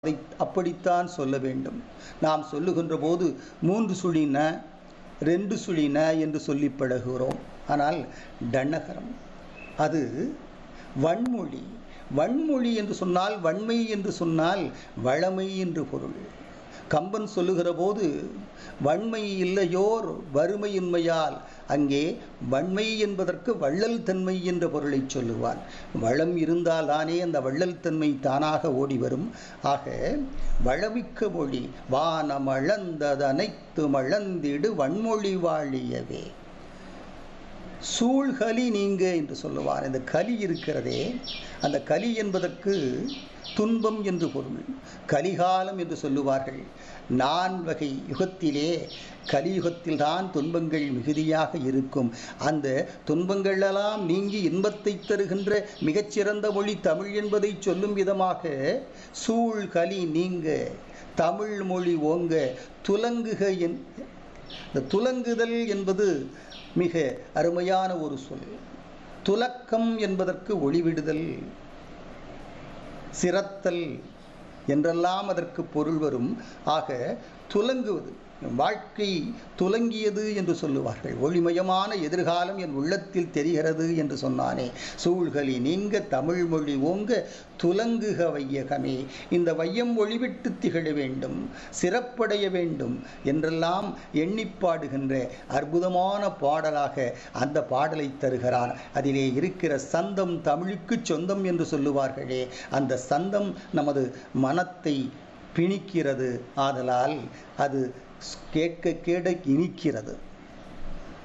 அதை அப்படித்தான் சொல்ல வேண்டும் நாம் சொல்லுகின்ற போது மூன்று சுழின ரெண்டு சுழின என்று சொல்லி பழகுகிறோம் ஆனால் டன்னகரம் அது வன்மொழி வன்மொழி என்று சொன்னால் வன்மை என்று சொன்னால் வளமை என்று பொருள் கம்பன் சொல்லுகிற போது வன்மை இல்லையோர் வறுமையின்மையால் அங்கே வன்மை என்பதற்கு வள்ளல் தன்மை என்ற பொருளை சொல்லுவான் வளம் இருந்தால்தானே அந்த வள்ளல் தன்மை தானாக ஓடி வரும் ஆக வளமிக்க மொழி வானமளந்ததனைத்து மழந்திடு வன்மொழி வாழியவே சூழ்கலி நீங்க என்று சொல்லுவார் இந்த கலி இருக்கிறதே அந்த கலி என்பதற்கு துன்பம் என்று பொருள் கலிகாலம் என்று சொல்லுவார்கள் நான் வகை யுகத்திலே கலியுகத்தில்தான் துன்பங்கள் மிகுதியாக இருக்கும் அந்த துன்பங்களெல்லாம் நீங்கி இன்பத்தை தருகின்ற மிகச்சிறந்த மொழி தமிழ் என்பதை சொல்லும் விதமாக சூழ் கலி நீங்க தமிழ் மொழி ஓங்க துலங்குக என் இந்த துலங்குதல் என்பது மிக அருமையான ஒரு சொல் துலக்கம் என்பதற்கு ஒளிவிடுதல் சிரத்தல் என்றெல்லாம் அதற்கு பொருள் வரும் ஆக துலங்குவது வாழ்க்கை துலங்கியது என்று சொல்லுவார்கள் ஒளிமயமான எதிர்காலம் என் உள்ளத்தில் தெரிகிறது என்று சொன்னானே சூழ்களி நீங்க தமிழ் மொழி ஓங்க துலங்குக வையகமே இந்த வையம் ஒளிவிட்டு திகழ வேண்டும் சிறப்படைய வேண்டும் என்றெல்லாம் எண்ணிப்பாடுகின்ற அற்புதமான பாடலாக அந்த பாடலை தருகிறான் அதிலே இருக்கிற சந்தம் தமிழுக்கு சொந்தம் என்று சொல்லுவார்களே அந்த சந்தம் நமது மனத்தை பிணிக்கிறது ஆதலால் அது கேட்க கேட இனிக்கிறது